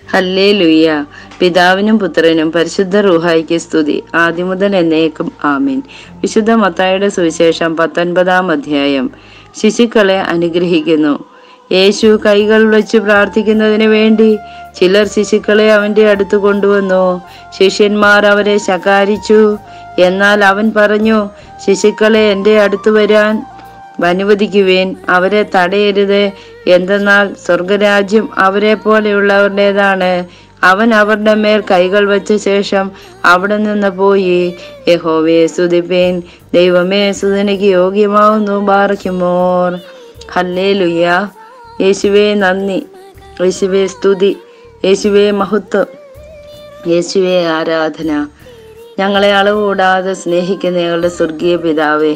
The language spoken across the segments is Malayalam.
ഹല്ലേ ലുയ്യ പിതാവിനും പുത്രനും പരിശുദ്ധ റൂഹായിക്ക് സ്തുതി ആദ്യമുതൽ എന്നേക്കും ആമീൻ വിശുദ്ധ മത്തായുടെ സുവിശേഷം പത്തൊൻപതാം അധ്യായം ശിശുക്കളെ അനുഗ്രഹിക്കുന്നു യേശു കൈകൾ വെച്ച് പ്രാർത്ഥിക്കുന്നതിന് വേണ്ടി ചിലർ ശിശുക്കളെ അവന്റെ അടുത്ത് കൊണ്ടുവന്നു ശിഷ്യന്മാർ അവരെ ശകാരിച്ചു എന്നാൽ അവൻ പറഞ്ഞു ശിശുക്കളെ എൻ്റെ അടുത്ത് വരാൻ അനുവദിക്കുവേൻ അവരെ തടയരുത് എന്തെന്നാൽ സ്വർഗരാജ്യം അവരെ പോലെയുള്ളവരുടേതാണ് അവൻ അവരുടെ മേൽ കൈകൾ വച്ച ശേഷം അവിടെ നിന്ന് പോയി യഹോവയെ സ്തുതിപ്പേൻ ദൈവമേ സുതനയ്ക്ക് യോഗ്യമാവുന്നു ബാറയ്ക്കുമോർ ഹല്ലേ ലുയ്യ യേശുവേ നന്ദി യേശുവേ സ്തുതി യേശുവേ മഹത്വം യേശുവേ ആരാധന ഞങ്ങളെ അളവ് കൂടാതെ സ്നേഹിക്കുന്ന ഞങ്ങളുടെ സ്വർഗീയ പിതാവേ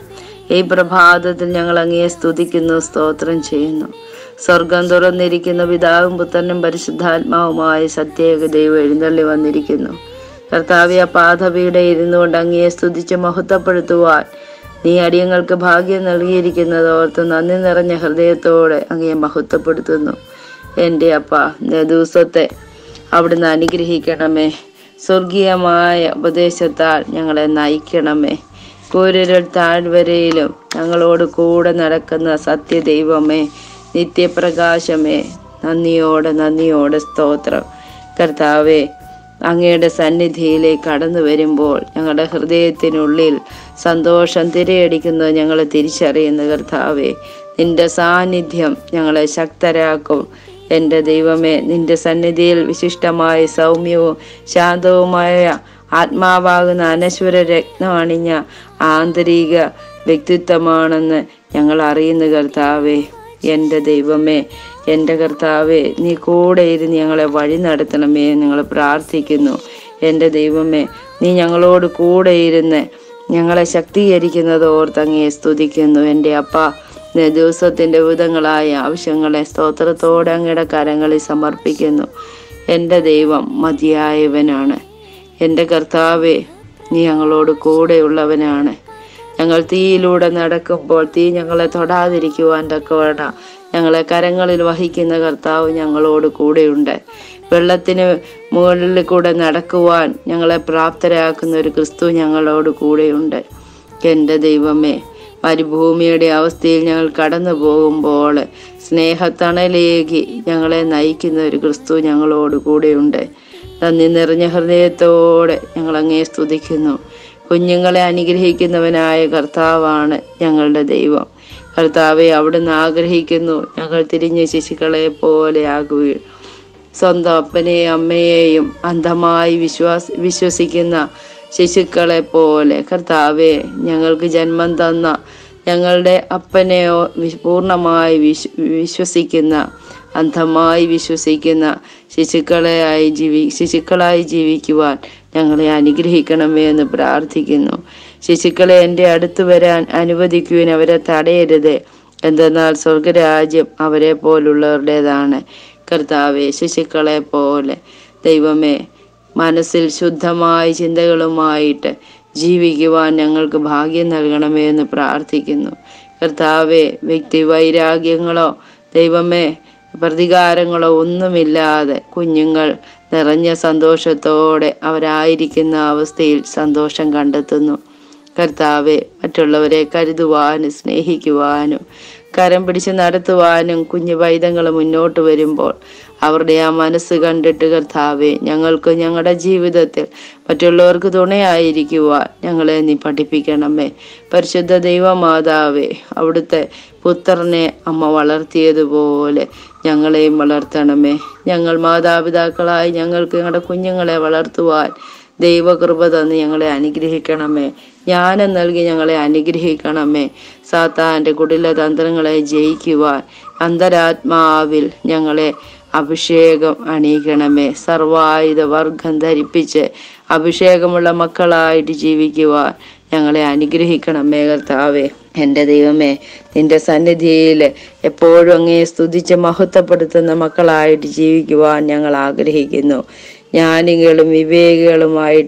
ഈ പ്രഭാതത്തിൽ ഞങ്ങൾ അങ്ങയെ സ്തുതിക്കുന്നു സ്തോത്രം ചെയ്യുന്നു സ്വർഗം തുറന്നിരിക്കുന്ന പിതാവും പുത്രനും പരിശുദ്ധാത്മാവുമായ സത്യേക ദൈവം എഴുന്നള്ളി വന്നിരിക്കുന്നു കർത്താവ്യ പാതവിയുടെ ഇരുന്നു കൊണ്ട് അങ്ങയെ സ്തുതിച്ച് മഹത്വപ്പെടുത്തുവാൻ നീ അടിയങ്ങൾക്ക് ഭാഗ്യം നൽകിയിരിക്കുന്നത് ഓർത്ത് നന്ദി നിറഞ്ഞ ഹൃദയത്തോടെ അങ്ങയെ മഹത്വപ്പെടുത്തുന്നു എൻ്റെ അപ്പ ഇന്നേ ദിവസത്തെ അവിടുന്ന് അനുഗ്രഹിക്കണമേ സ്വർഗീയമായ ഉപദേശത്താൽ ഞങ്ങളെ നയിക്കണമേ കൂരരുൾ താഴ്വരയിലും ഞങ്ങളോട് കൂടെ നടക്കുന്ന സത്യദൈവമേ നിത്യപ്രകാശമേ നന്ദിയോടെ നന്ദിയോടെ സ്തോത്രം കർത്താവേ അങ്ങയുടെ സന്നിധിയിലേക്ക് കടന്നു വരുമ്പോൾ ഞങ്ങളുടെ ഹൃദയത്തിനുള്ളിൽ സന്തോഷം തിരയടിക്കുന്നത് ഞങ്ങൾ തിരിച്ചറിയുന്ന കർത്താവേ നിന്റെ സാന്നിധ്യം ഞങ്ങളെ ശക്തരാക്കും എൻ്റെ ദൈവമേ നിന്റെ സന്നിധിയിൽ വിശിഷ്ടമായ സൗമ്യവും ശാന്തവുമായ ആത്മാവാകുന്ന അനശ്വര രത്നം അണിഞ്ഞ ആന്തരിക വ്യക്തിത്വമാണെന്ന് ഞങ്ങൾ അറിയുന്ന കർത്താവേ എൻ്റെ ദൈവമേ എൻ്റെ കർത്താവേ നീ കൂടെ ഇരുന്ന് ഞങ്ങളെ വഴി നടത്തണമേ എന്ന് ഞങ്ങൾ പ്രാർത്ഥിക്കുന്നു എൻ്റെ ദൈവമേ നീ ഞങ്ങളോട് കൂടെ ഇരുന്ന് ഞങ്ങളെ ശക്തീകരിക്കുന്നത് ഓർത്ത് അങ്ങയെ സ്തുതിക്കുന്നു എൻ്റെ അപ്പ ഇന്നേ ദിവസത്തിൻ്റെ വിധങ്ങളായ ആവശ്യങ്ങളെ സ്തോത്രത്തോടെ അങ്ങയുടെ കരങ്ങളിൽ സമർപ്പിക്കുന്നു എൻ്റെ ദൈവം മതിയായവനാണ് എൻ്റെ കർത്താവേ നീ ഞങ്ങളോട് കൂടെയുള്ളവനാണ് ഞങ്ങൾ തീയിലൂടെ നടക്കുമ്പോൾ തീ ഞങ്ങളെ തൊടാതിരിക്കുവാൻ തക്കവണ്ണം ഞങ്ങളെ കരങ്ങളിൽ വഹിക്കുന്ന കർത്താവ് ഞങ്ങളോട് കൂടെയുണ്ട് വെള്ളത്തിന് മുകളിൽ കൂടെ നടക്കുവാൻ ഞങ്ങളെ പ്രാപ്തരാക്കുന്ന ഒരു ക്രിസ്തു ഞങ്ങളോട് കൂടെയുണ്ട് എൻ്റെ ദൈവമേ മരുഭൂമിയുടെ അവസ്ഥയിൽ ഞങ്ങൾ കടന്നു പോകുമ്പോൾ സ്നേഹത്തണലേക്ക് ഞങ്ങളെ നയിക്കുന്ന ഒരു ക്രിസ്തു ഞങ്ങളോട് കൂടെയുണ്ട് നന്ദി നിറഞ്ഞ ഹൃദയത്തോടെ ഞങ്ങൾ അങ്ങേ സ്തുതിക്കുന്നു കുഞ്ഞുങ്ങളെ അനുഗ്രഹിക്കുന്നവനായ കർത്താവാണ് ഞങ്ങളുടെ ദൈവം കർത്താവെ അവിടുന്ന് ആഗ്രഹിക്കുന്നു ഞങ്ങൾ തിരിഞ്ഞ് ശിശുക്കളെ പോലെ ആകുകയും സ്വന്തം അപ്പനെയും അമ്മയെയും അന്ധമായി വിശ്വാസ വിശ്വസിക്കുന്ന ശിശുക്കളെ പോലെ കർത്താവെ ഞങ്ങൾക്ക് ജന്മം തന്ന ഞങ്ങളുടെ അപ്പനെയോ വി- പൂർണ്ണമായി വിശ്വ വിശ്വസിക്കുന്ന അന്ധമായി വിശ്വസിക്കുന്ന ശിശുക്കളെയായി ജീവി ശിശുക്കളായി ജീവിക്കുവാൻ ഞങ്ങളെ അനുഗ്രഹിക്കണമേ എന്ന് പ്രാർത്ഥിക്കുന്നു ശിശുക്കളെ എൻ്റെ അടുത്ത് വരാൻ അനുവദിക്കുവാൻ അവരെ തടയരുത് എന്തെന്നാൽ സ്വർഗരാജ്യം അവരെ പോലുള്ളവരുടേതാണ് കർത്താവെ ശിശുക്കളെ പോലെ ദൈവമേ മനസ്സിൽ ശുദ്ധമായ ചിന്തകളുമായിട്ട് ജീവിക്കുവാൻ ഞങ്ങൾക്ക് ഭാഗ്യം നൽകണമേ എന്ന് പ്രാർത്ഥിക്കുന്നു കർത്താവെ വ്യക്തി വൈരാഗ്യങ്ങളോ ദൈവമേ പ്രതികാരങ്ങളോ ഒന്നുമില്ലാതെ കുഞ്ഞുങ്ങൾ നിറഞ്ഞ സന്തോഷത്തോടെ അവരായിരിക്കുന്ന അവസ്ഥയിൽ സന്തോഷം കണ്ടെത്തുന്നു കർത്താവെ മറ്റുള്ളവരെ കരുതുവാനും സ്നേഹിക്കുവാനും കരം പിടിച്ച് നടത്തുവാനും കുഞ്ഞു പൈതങ്ങൾ മുന്നോട്ട് വരുമ്പോൾ അവരുടെ ആ മനസ്സ് കണ്ടിട്ട് കർത്താവെ ഞങ്ങൾക്ക് ഞങ്ങളുടെ ജീവിതത്തിൽ മറ്റുള്ളവർക്ക് തുണയായിരിക്കുവാൻ ഞങ്ങളെ നീ പഠിപ്പിക്കണമേ പരിശുദ്ധ ദൈവമാതാവേ അവിടുത്തെ പുത്രനെ അമ്മ വളർത്തിയതുപോലെ ഞങ്ങളെയും വളർത്തണമേ ഞങ്ങൾ മാതാപിതാക്കളായി ഞങ്ങൾക്ക് ഞങ്ങളുടെ കുഞ്ഞുങ്ങളെ വളർത്തുവാൻ ദൈവകൃപ തന്ന് ഞങ്ങളെ അനുഗ്രഹിക്കണമേ ജ്ഞാനം നൽകി ഞങ്ങളെ അനുഗ്രഹിക്കണമേ സാത്താൻ്റെ കുടില തന്ത്രങ്ങളെ ജയിക്കുവാൻ അന്തരാത്മാവിൽ ഞങ്ങളെ അഭിഷേകം അണിയിക്കണമേ സർവായുധ വർഗം ധരിപ്പിച്ച് അഭിഷേകമുള്ള മക്കളായിട്ട് ജീവിക്കുവാൻ ഞങ്ങളെ അനുഗ്രഹിക്കണമേ കർത്താവേ എൻ്റെ ദൈവമേ നിന്റെ സന്നിധിയിൽ എപ്പോഴും അങ്ങേ സ്തുതിച്ച് മഹത്വപ്പെടുത്തുന്ന മക്കളായിട്ട് ജീവിക്കുവാൻ ഞങ്ങൾ ആഗ്രഹിക്കുന്നു ജ്ഞാനികളും വിവേകികളുമായിട്ട്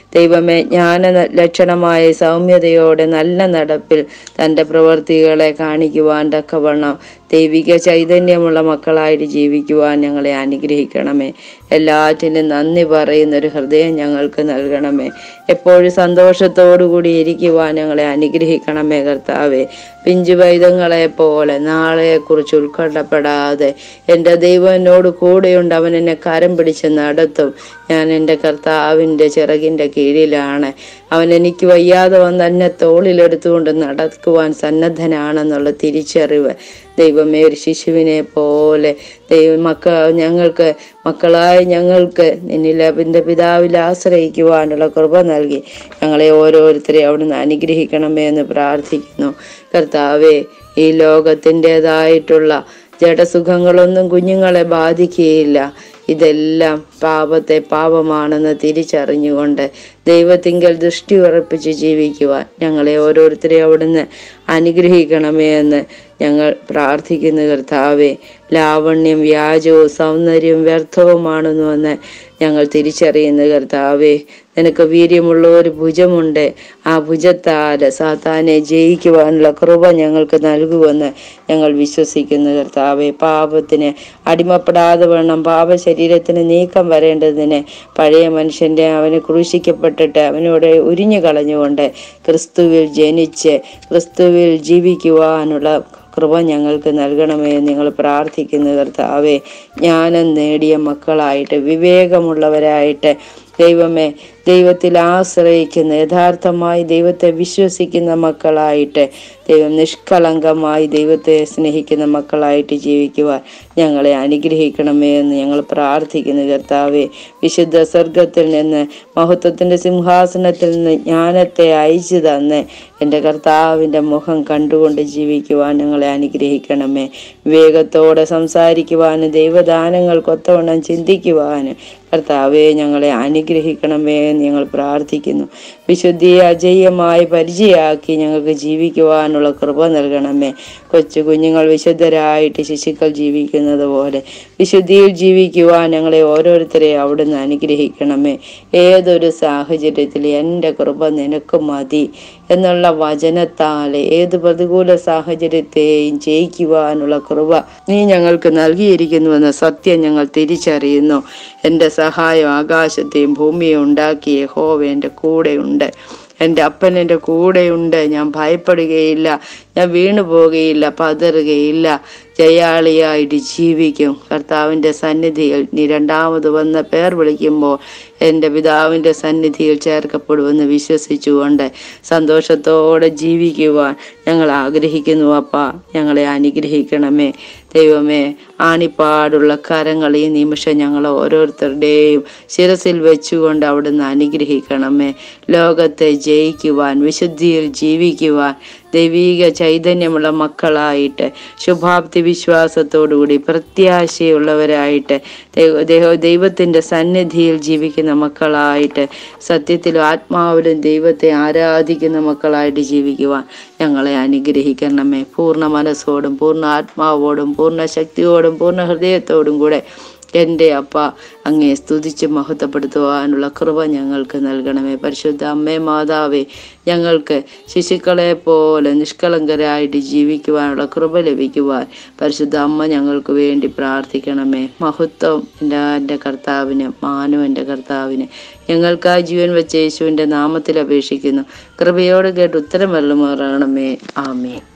ദൈവമേ ജ്ഞാന ലക്ഷണമായ സൗമ്യതയോടെ നല്ല നടപ്പിൽ തൻ്റെ പ്രവൃത്തികളെ കാണിക്കുവാൻ തക്കവണ്ണം ദൈവിക ചൈതന്യമുള്ള മക്കളായിട്ട് ജീവിക്കുവാൻ ഞങ്ങളെ അനുഗ്രഹിക്കണമേ എല്ലാറ്റിനും നന്ദി പറയുന്ന ഒരു ഹൃദയം ഞങ്ങൾക്ക് നൽകണമേ എപ്പോഴും സന്തോഷത്തോടുകൂടി ഇരിക്കുവാൻ ഞങ്ങളെ അനുഗ്രഹിക്കണമേ കർത്താവേ പിഞ്ചു വൈദങ്ങളെ പോലെ നാളെയെക്കുറിച്ച് ഉത്കണ്ഠപ്പെടാതെ എൻ്റെ ദൈവം എന്നോട് കൂടെയുണ്ട് അവൻ എന്നെ കരം പിടിച്ച് നടത്തും ഞാൻ എൻ്റെ കർത്താവിൻ്റെ ചിറകിൻ്റെ കീഴിലാണ് അവൻ എനിക്ക് വയ്യാതെ വന്ന് എന്നെ തോളിലെടുത്തുകൊണ്ട് നടക്കുവാൻ സന്നദ്ധനാണെന്നുള്ള തിരിച്ചറിവ് ദൈവമേ ഒരു ശിശുവിനെ പോലെ ദൈവ മക്ക ഞങ്ങൾക്ക് മക്കളായ ഞങ്ങൾക്ക് നിന്നിൽ എൻ്റെ പിതാവിൽ ആശ്രയിക്കുവാനുള്ള കൃപ നൽകി ഞങ്ങളെ ഓരോരുത്തരെ അവിടുന്ന് അനുഗ്രഹിക്കണമേ എന്ന് പ്രാർത്ഥിക്കുന്നു കർത്താവെ ഈ ലോകത്തിൻ്റെതായിട്ടുള്ള ജഡസുഖങ്ങളൊന്നും കുഞ്ഞുങ്ങളെ ബാധിക്കുകയില്ല ഇതെല്ലാം പാപത്തെ പാപമാണെന്ന് തിരിച്ചറിഞ്ഞുകൊണ്ട് ദൈവത്തിങ്കൽ ദൃഷ്ടി ഉറപ്പിച്ച് ജീവിക്കുവാൻ ഞങ്ങളെ ഓരോരുത്തരെയും അവിടുന്ന് അനുഗ്രഹിക്കണമേ എന്ന് ഞങ്ങൾ പ്രാർത്ഥിക്കുന്നു കർത്താവെ ലാവണ്യം വ്യാജവും സൗന്ദര്യവും വ്യർത്ഥവുമാണെന്നുവെന്ന് ഞങ്ങൾ തിരിച്ചറിയുന്ന കർത്താവെ നിനക്ക് വീര്യമുള്ള ഒരു ഭുജമുണ്ട് ആ ഭുജത്താൽ സാത്താനെ ജയിക്കുവാനുള്ള കൃപ ഞങ്ങൾക്ക് നൽകുമെന്ന് ഞങ്ങൾ വിശ്വസിക്കുന്നു കർത്താവെ പാപത്തിന് അടിമപ്പെടാതെ വേണം പാപ ശരീരത്തിന് നീക്കം വരേണ്ടതിന് പഴയ മനുഷ്യന്റെ അവന് ക്രൂശിക്കപ്പെട്ടിട്ട് അവനോട് ഉരിഞ്ഞു കളഞ്ഞുകൊണ്ട് ക്രിസ്തുവിൽ ജനിച്ച് ക്രിസ്തുവിൽ ജീവിക്കുവാനുള്ള കൃപ ഞങ്ങൾക്ക് നൽകണമേ എന്ന് ഞങ്ങൾ പ്രാർത്ഥിക്കുന്നു കർത്താവെ ജ്ഞാനം നേടിയ മക്കളായിട്ട് വിവേകമുള്ളവരായിട്ട് ദൈവമേ ദൈവത്തിൽ ആശ്രയിക്കുന്ന യഥാർത്ഥമായി ദൈവത്തെ വിശ്വസിക്കുന്ന മക്കളായിട്ട് ദൈവം നിഷ്കളങ്കമായി ദൈവത്തെ സ്നേഹിക്കുന്ന മക്കളായിട്ട് ജീവിക്കുവാൻ ഞങ്ങളെ അനുഗ്രഹിക്കണമേ എന്ന് ഞങ്ങൾ പ്രാർത്ഥിക്കുന്നു കർത്താവെ വിശുദ്ധ സ്വർഗത്തിൽ നിന്ന് മഹത്വത്തിൻ്റെ സിംഹാസനത്തിൽ നിന്ന് ജ്ഞാനത്തെ അയച്ചു തന്ന് എൻ്റെ കർത്താവിൻ്റെ മുഖം കണ്ടുകൊണ്ട് ജീവിക്കുവാൻ ഞങ്ങളെ അനുഗ്രഹിക്കണമേ വിവേകത്തോടെ സംസാരിക്കുവാനും ദൈവദാനങ്ങൾക്കൊത്തവണ്ണം ചിന്തിക്കുവാനും കർത്താവെ ഞങ്ങളെ അനുഗ്രഹിക്കണമേ എന്ന് ഞങ്ങൾ പ്രാർത്ഥിക്കുന്നു വിശുദ്ധിയെ അജയ്യമായി പരിചയമാക്കി ഞങ്ങൾക്ക് ജീവിക്കുവാനുള്ള കൃപ നൽകണമേ കൊച്ചു കുഞ്ഞുങ്ങൾ വിശുദ്ധരായിട്ട് ശിശുക്കൾ ജീവിക്കുന്നത് പോലെ വിശുദ്ധിയിൽ ജീവിക്കുവാൻ ഞങ്ങളെ ഓരോരുത്തരെ അവിടുന്ന് അനുഗ്രഹിക്കണമേ ഏതൊരു സാഹചര്യത്തിൽ എൻ്റെ കൃപ നിനക്ക് മതി എന്നുള്ള വചനത്താൽ ഏത് പ്രതികൂല സാഹചര്യത്തെയും ജയിക്കുവാനുള്ള കൃപ നീ ഞങ്ങൾക്ക് നൽകിയിരിക്കുന്നുവെന്ന സത്യം ഞങ്ങൾ തിരിച്ചറിയുന്നു എൻ്റെ സഹായം ആകാശത്തെയും ഭൂമിയെ ഉണ്ടാക്കിയ യഹോവ എൻ്റെ കൂടെയുണ്ട് എൻ്റെ അപ്പൻ എൻ്റെ കൂടെയുണ്ട് ഞാൻ ഭയപ്പെടുകയില്ല ഞാൻ വീണു പോകുകയില്ല പതറുകയില്ല ജയാളിയായിട്ട് ജീവിക്കും കർത്താവിൻ്റെ സന്നിധിയിൽ നീ രണ്ടാമത് വന്ന പേർ വിളിക്കുമ്പോൾ എൻ്റെ പിതാവിൻ്റെ സന്നിധിയിൽ ചേർക്കപ്പെടുമെന്ന് വിശ്വസിച്ചുകൊണ്ട് സന്തോഷത്തോടെ ജീവിക്കുവാൻ ഞങ്ങൾ ആഗ്രഹിക്കുന്നു അപ്പ ഞങ്ങളെ അനുഗ്രഹിക്കണമേ ദൈവമേ ആണിപ്പാടുള്ള കരങ്ങൾ ഈ നിമിഷം ഞങ്ങൾ ഓരോരുത്തരുടെയും ശിരസിൽ വെച്ചുകൊണ്ട് അവിടുന്ന് അനുഗ്രഹിക്കണമേ ലോകത്തെ ജയിക്കുവാൻ വിശുദ്ധിയിൽ ജീവിക്കുവാൻ ദൈവീക ചൈതന്യമുള്ള മക്കളായിട്ട് ശുഭാപ്തി വിശ്വാസത്തോടുകൂടി പ്രത്യാശയുള്ളവരായിട്ട് ദൈവ- ദൈവ- ദൈവത്തിൻ്റെ സന്നിധിയിൽ ജീവിക്കുന്ന മക്കളായിട്ട് സത്യത്തിലും ആത്മാവിലും ദൈവത്തെ ആരാധിക്കുന്ന മക്കളായിട്ട് ജീവിക്കുവാൻ ഞങ്ങളെ അനുഗ്രഹിക്കണമേ പൂർണ്ണ മനസ്സോടും പൂർണ്ണ ആത്മാവോടും പൂർണ്ണ ശക്തിയോടും പൂർണ്ണ ഹൃദയത്തോടും കൂടെ എൻ്റെ അപ്പ അങ്ങേ സ്തുതിച്ച് മഹത്വപ്പെടുത്തുവാനുള്ള കൃപ ഞങ്ങൾക്ക് നൽകണമേ പരിശുദ്ധ അമ്മേ മാതാവേ ഞങ്ങൾക്ക് ശിശുക്കളെ പോലെ നിഷ്കളങ്കരായിട്ട് ജീവിക്കുവാനുള്ള കൃപ ലഭിക്കുവാൻ പരിശുദ്ധ അമ്മ ഞങ്ങൾക്ക് വേണ്ടി പ്രാർത്ഥിക്കണമേ മഹത്വം എൻ്റെ എൻ്റെ കർത്താവിന് മാനു എൻ്റെ കർത്താവിന് ഞങ്ങൾക്കായി ജീവൻ വെച്ച യേശുവിൻ്റെ നാമത്തിൽ അപേക്ഷിക്കുന്നു കൃപയോട് കേട്ട് ഉത്തരം വെള്ളുമാറണമേ ആമേ